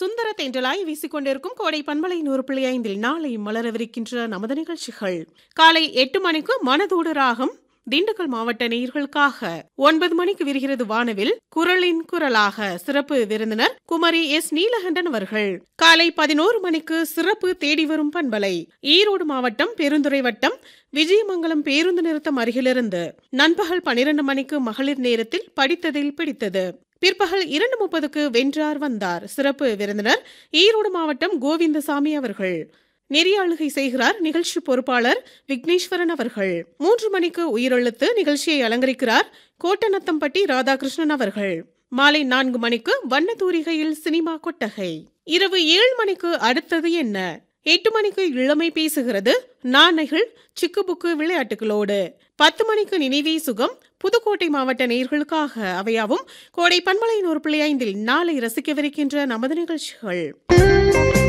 சுந்தர தென்றலாய் வீசிக்கொண்டிருக்கும் கோடை பண்பலை நூறு புள்ளி ஐந்தில் நாளை மலரவிருக்கின்ற நமது நிகழ்ச்சிகள் காலை எட்டு மணிக்கு மனதோடு ராகம் திண்டுக்கல் மாவட்ட நேயர்களுக்காக ஒன்பது மணிக்கு விரிகிறது வானவில் குரலின் குரலாக சிறப்பு விருந்தினர் குமரி எஸ் நீலகண்டன் அவர்கள் காலை பதினோரு மணிக்கு சிறப்பு தேடி வரும் பண்பலை ஈரோடு மாவட்டம் பெருந்துறை வட்டம் விஜயமங்கலம் பேருந்து நிறுத்தம் அருகிலிருந்து நண்பகல் பனிரெண்டு மணிக்கு மகளிர் நேரத்தில் படித்ததில் பிடித்தது பிற்பகல் இரண்டு முப்பதுக்கு வென்றார் வந்தார் சிறப்பு விருந்தினர் ஈரோடு மாவட்டம் கோவிந்தசாமி அவர்கள் நெறியாளுகை செய்கிறார் நிகழ்ச்சி பொறுப்பாளர் விக்னேஸ்வரன் அவர்கள் மூன்று மணிக்கு உயிரெழுத்து நிகழ்ச்சியை அலங்கரிக்கிறார் கோட்டநத்தம்பட்டி ராதாகிருஷ்ணன் அவர்கள் மாலை நான்கு மணிக்கு வண்ணத்தூரிகையில் சினிமா கொட்டகை இரவு ஏழு மணிக்கு அடுத்தது என்ன எட்டு மணிக்கு இளமை பேசுகிறது நாணைகள் சிக்குபுக்கு விளையாட்டுகளோடு பத்து மணிக்கு நினைவே சுகம் புதுக்கோட்டை மாவட்ட நேர்களுக்காக அவையாவும் கோடை பண்பலை நூறு புள்ளி ஐந்தில் நாளை ரசிக்கவிருக்கின்ற நமது நிகழ்ச்சிகள்